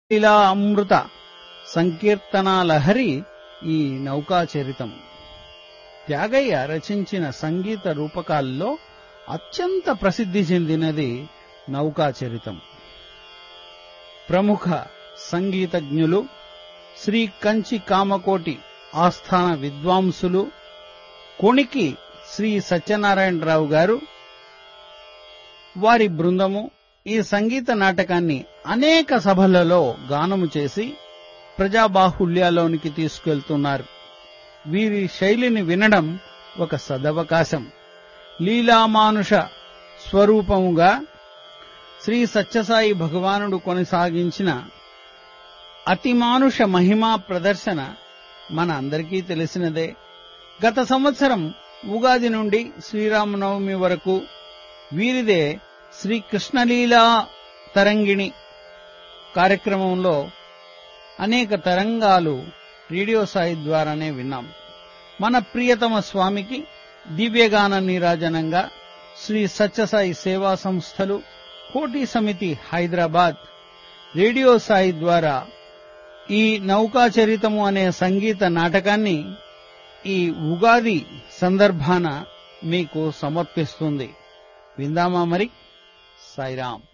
ఇలా అమృత సంకీర్తనాలహరి ఈ నౌకాచరితం త్యాగయ్య రచించిన సంగీత రూపకాల్లో అత్యంత ప్రసిద్ధి చెందినది నౌకాచరితం ప్రముఖ సంగీతజ్ఞులు శ్రీ కంచి కామకోటి ఆస్థాన విద్వాంసులు కొణికి శ్రీ సత్యనారాయణరావు గారు వారి బృందము ఈ సంగీత నాటకాన్ని అనేక సభలలో గానము చేసి ప్రజాబాహుల్యాలోనికి తీసుకెళ్తున్నారు వీరి శైలిని వినడం ఒక సదవకాశం లీలామానుష స్వరూపముగా శ్రీ సత్యసాయి భగవానుడు కొనసాగించిన అతిమానుష మహిమా ప్రదర్శన మన అందరికీ తెలిసినదే గత సంవత్సరం ఉగాది నుండి శ్రీరామనవమి వరకు వీరిదే శ్రీ కృష్ణలీలా తరంగిణి కార్యక్రమంలో అనేక తరంగాలు రేడియో సాయి ద్వారానే విన్నాం మన ప్రియతమ స్వామికి దివ్యగాన నీరాజనంగా శ్రీ సత్యసాయి సేవా సంస్థలు కోటి సమితి హైదరాబాద్ రేడియో సాయి ద్వారా ఈ నౌకాచరితము అనే సంగీత నాటకాన్ని ఈ ఉగాది సందర్భాన మీకు సమర్పిస్తుంది విందామా మరి సాయిరాం